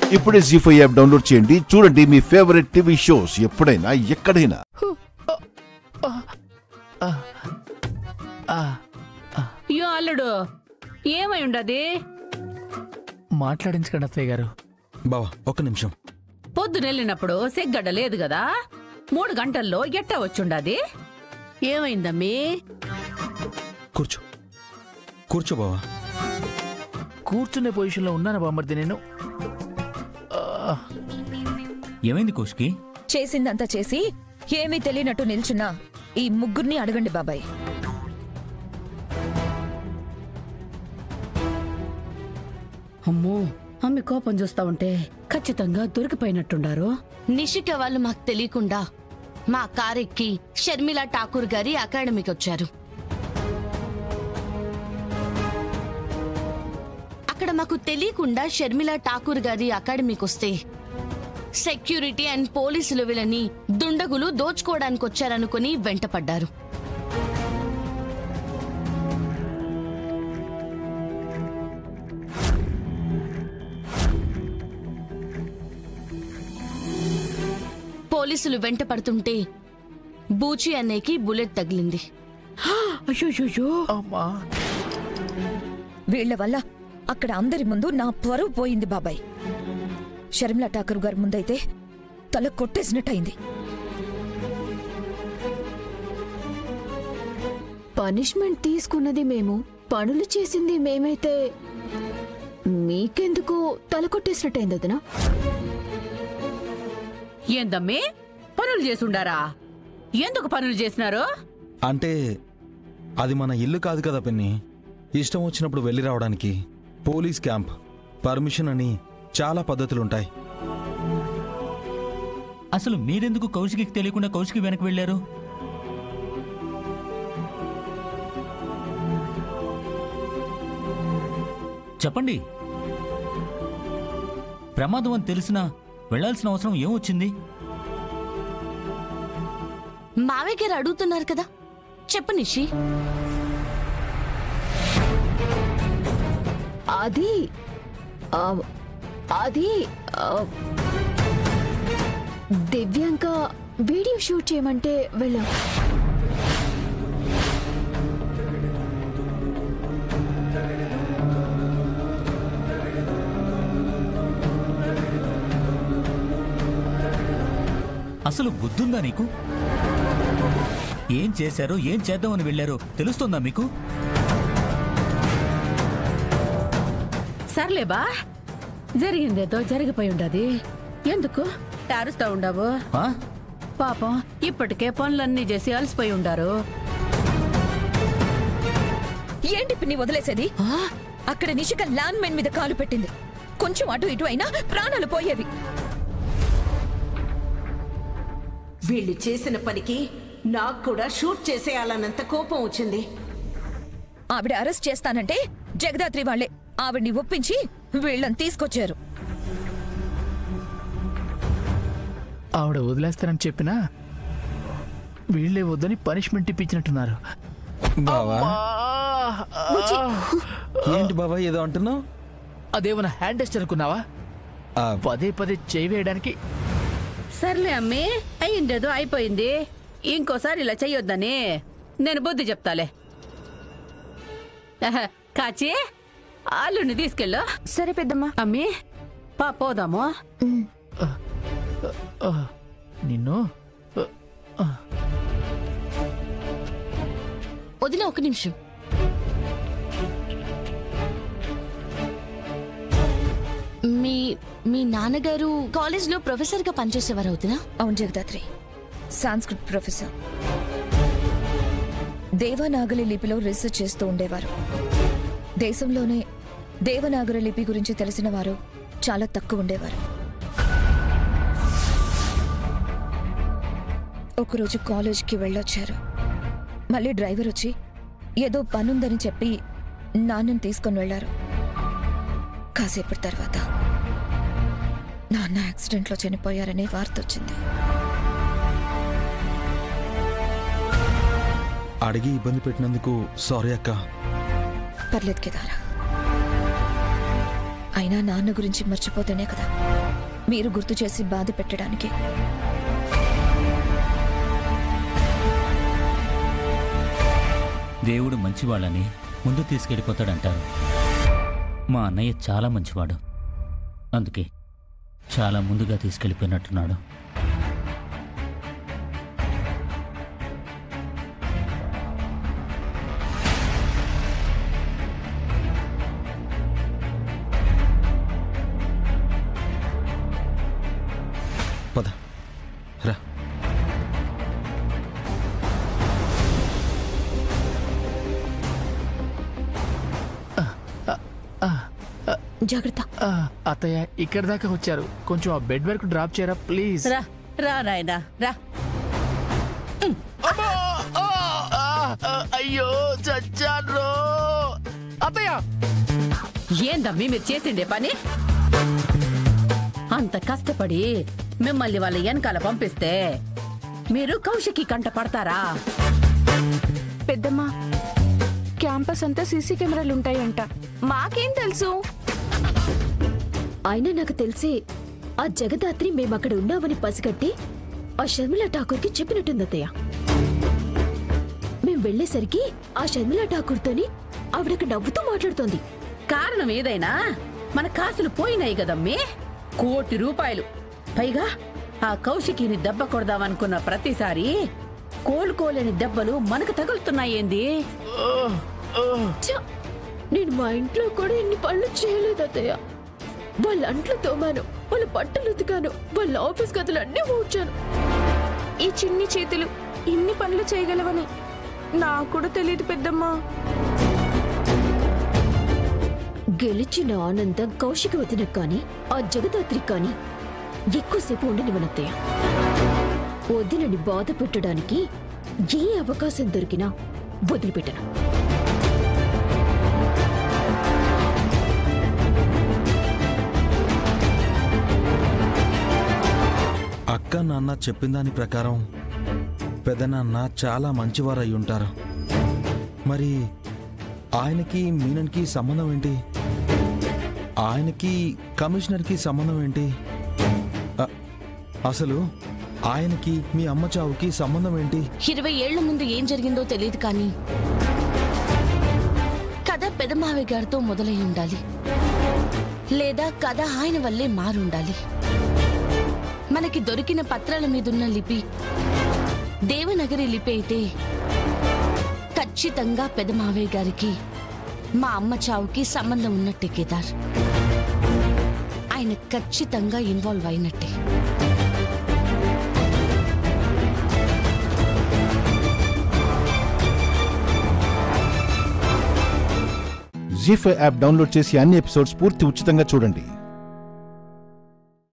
ఇప్పుడే G five app download చేయండి చూడండి మీ ఫేవరెట్ టీవీ షోస్ ఎప్పుడైనా ఎక్కడైనా యో అల్లుడు ఏమై ఉండది మాట్లాడించకండి అత్తయ్య గారు బావా ఒక్క నిమిషం పొద్దునెళ్ళినప్పుడు సిగ్గడ్డ లేదు కదా మూడు గంటల్లో ఎట్టా వచ్చుండది ఏమైందమ్మీ కూర్చో కూర్చో బావా కూర్చునే పొజిషన్లో ఉన్నాను బామ్మర్ది నేను ఆ, ఏమైంది కోష్కి చేసిందంతా చేసి ఏమీ తెలియనట్టు నిల్చున్నా ఈ ముగ్గురిని అడగండి బాబాయ్ అమ్మో అమ్మి కోపం చూస్తా ఉంటే ఖచ్చితంగా దొరికిపోయినట్టుండారు నిషిక వాళ్ళు మాకు తెలియకుండా మా కారెక్కి షర్మిల ఠాకూర్ గారి అకాడమీకి వచ్చారు అక్కడ మాకు తెలియకుండా షర్మిల ఠాకూర్ గారి అకాడమీకి వస్తే సెక్యూరిటీ అండ్ పోలీసులు వీళ్ళని దుండగులు దోచుకోవడానికి వచ్చారనుకుని వెంటపడ్డారు పోలీసులు వెంట పడుతుంటే బూచి అన్నయ్యకి బుల్లెట్ తగిలింది అయ్యో అమ్మా వీళ్ల వల్ల అక్కడ అందరి ముందు నా పరువు పోయింది బాబాయ్ షర్మిలా ఠాకూర్ గారి ముందైతే తల కొట్టేసినట్టయింది పనిష్మెంట్ తీసుకున్నది మేము పనులు చేసింది మేమైతే మీకెందుకు తల కొట్టేసినట్టయింది వదినా ఏందమ్మీ పనులు చేసుండారా ఎందుకు పనులు చేసినారు అంటే అది మన ఇల్లు కాదు కదా పిన్ని ఇష్టం వచ్చినప్పుడు వెళ్ళి రావడానికి పోలీస్ క్యాంప్ పర్మిషన్ అని చాలా పద్ధతులుంటాయి అసలు మీరెందుకు కౌశికి తెలియకుండా కౌశికి వెనక్కి వెళ్ళారు చెప్పండి ప్రమాదం అని తెలిసినా వెళ్ళాల్సిన అవసరం ఏమొచ్చింది మావయ్య గారు అడుగుతున్నారు కదా చెప్పు నిషి అది ఆ, అది ఆ, దివ్యాంక వీడియో షూట్ చేయమంటే వెళ్ళాం అసలు బుద్ధుందా నీకు ఏం చేశారో ఏం చేద్దామని వెళ్ళారో తెలుస్తుందా మీకు సర్లేబా జరిగిందేదో జరిగిపోయి ఉండది ఎందుకు అరుస్తా ఉండవు ఆ? పాపం ఇప్పటికే పనులన్నీ చేసి అలసిపోయి ఉండారు ఏంటి పిన్ని వదిలేసేది అక్కడ నిషిక ల్యాండ్ మైన్ మీద కాలు పెట్టింది కొంచెం అటు ఇటు అయినా ప్రాణాలు పోయేవి వీళ్ళు చేసిన పనికి నాకు కూడా షూట్ చేసేయాలన్నంత కోపం వచ్చింది ఆవిడ అరెస్ట్ చేస్తానంటే జగదాత్రి వాళ్లే ఆవిడ్ని ఒప్పించి వీళ్ళని తీసుకొచ్చారు ఆవిడ వదిలేస్తానని చెప్పినా వీళ్ళే వద్దని పనిష్మెంట్ ఇప్పించినట్టున్నారు బావా ఆ, ఏంటి బావా ఏదో అంటున్నావు అదేమన్నా హ్యాండ్ టెస్ట్ అనుకున్నావా ఆ, పదే పదే చేయి వేయడానికి సర్లే అమ్మి అయ్యిందేదో అయిపోయింది ఇంకోసారి ఇలా చెయ్యొద్దని నేను బుద్ధి చెప్తాలే ఆహా, కాచి ఆలుని తీసుకెళ్ళు సరే పెద్దమ్మా అమ్మి పా పోదాము ఆ, నిన్ను ఆ, వదిన ఒక నిమిషం మీ మీ నాన్నగారు కాలేజ్లో ప్రొఫెసర్గా పనిచేసేవారు అవుతున్నా అవును జగదాత్రి సాంస్కృత్ ప్రొఫెసర్ దేవనాగరి లిపిలో రీసెర్చ్ చేస్తూ ఉండేవారు దేశంలోనే దేవనాగరి లిపి గురించి తెలిసిన వారు చాలా తక్కువ ఉండేవారు ఒకరోజు కాలేజ్కి వెళ్ళొచ్చారు మళ్ళీ డ్రైవర్ వచ్చి ఏదో పనుందని చెప్పి నాన్నని తీసుకొని వెళ్లారు కాసేపటి తర్వాత నాన్న యాక్సిడెంట్లో చనిపోయారనే వార్త వచ్చింది అడిగి ఇబ్బంది పెట్టినందుకు సారీ అక్క పర్లేదు కేదారా అయినా నాన్న గురించి మర్చిపోతేనే కదా మీరు గుర్తు చేసి బాధ పెట్టడానికి దేవుడు మంచివాళ్ళని ముందు తీసుకెళ్ళిపోతాడంటారు మా అన్నయ్య చాలా మంచివాడు అందుకే చాలా ముందుగా తీసుకెళ్ళిపోయినట్టున్నాడు పద రా జాగ్రత్త ఆ, అత్తయ్య ఇక్కడ దాకా వచ్చారు కొంచెం ఆ బెడ్ వరకు డ్రాప్ చేయరా ప్లీజ్ రా రా నాయనా రా అమ్మా! ఆ! ఆ! ఆ! అయ్యో చచ్చాను అత్తయ్య ఏందమ్మీ మీరు చేసిండే పని అంత కష్టపడి మిమ్మల్ని వాళ్ళ వెనకాల పంపిస్తే మీరు కౌశికి కంట పడతారా పెద్దమ్మా క్యాంపస్ అంతా సీసీ కెమెరాలు ఉంటాయంట మాకేం తెలుసు అయినా నాకు తెలిసి ఆ జగదాత్రి మేమక్కడ ఉన్నామని పసిగట్టి ఆ షర్మిల ఠాకూర్కి చెప్పినట్టుంది అత్తయ్య మేం వెళ్ళేసరికి ఆ షర్మిల ఠాకూర్తోని ఆవిడక నవ్వుతూ మాట్లాడుతోంది కారణం ఏదైనా మన కాసులు పోయినాయి కదమ్మీ కోటి రూపాయలు పైగా ఆ కౌశికిని దెబ్బ కొడదామనుకున్న ప్రతిసారి కోలుకోలేని దెబ్బలు మనకు తగులుతున్నాయేంది ఛ! నేను మా ఇంట్లో కూడా ఇన్ని పనులు చేయలేదు అత్తయ్య వాళ్ళ అంట్లు తోమాను వాళ్ళ బట్టలు ఉతికాను వాళ్ళ ఆఫీస్ గదులు అన్నీ ఊడ్చాను ఈ చిన్ని చేతులు ఇన్ని పనులు చేయగలవని నాకు కూడా తెలియదు పెద్దమ్మా గెలిచిన ఆనందం కౌశిక వదిన కానీ ఆ జగదాత్రి కానీ ఎక్కువసేపు ఉండనివనత్తయ్య వదినని బాధ పెట్టడానికి ఏ అవకాశం దొరికినా వదిలిపెట్టను అక్క నాన్న చెప్పిన దాని ప్రకారం పెదనాన్న చాలా మంచివారు అయి ఉంటారు మరి ఆయనకి మీనన్కి సంబంధం ఏంటి ఆయనకి కమిషనర్కి సంబంధం ఏంటి అ- అసలు ఆయనకి మీ అమ్మ చావుకి సంబంధం ఏంటి ఇరవై ఏళ్ల ముందు ఏం జరిగిందో తెలియదు కానీ కథ పెదమావి గారితో మొదలై ఉండాలి లేదా కథ ఆయన వల్లే మారుండాలి మనకి దొరికిన పత్రాల మీదున్న లిపి దేవనగరి లిపి అయితే ఖచ్చితంగా పెదమావయ్య గారికి మా అమ్మ చావుకి సంబంధం ఉన్నట్టే కేదార్ ఆయన ఖచ్చితంగా ఇన్వాల్వ్ అయినట్టే జీ ఫైవ్ యాప్ డౌన్లోడ్ చేసి అన్ని ఎపిసోడ్స్ పూర్తి ఉచితంగా చూడండి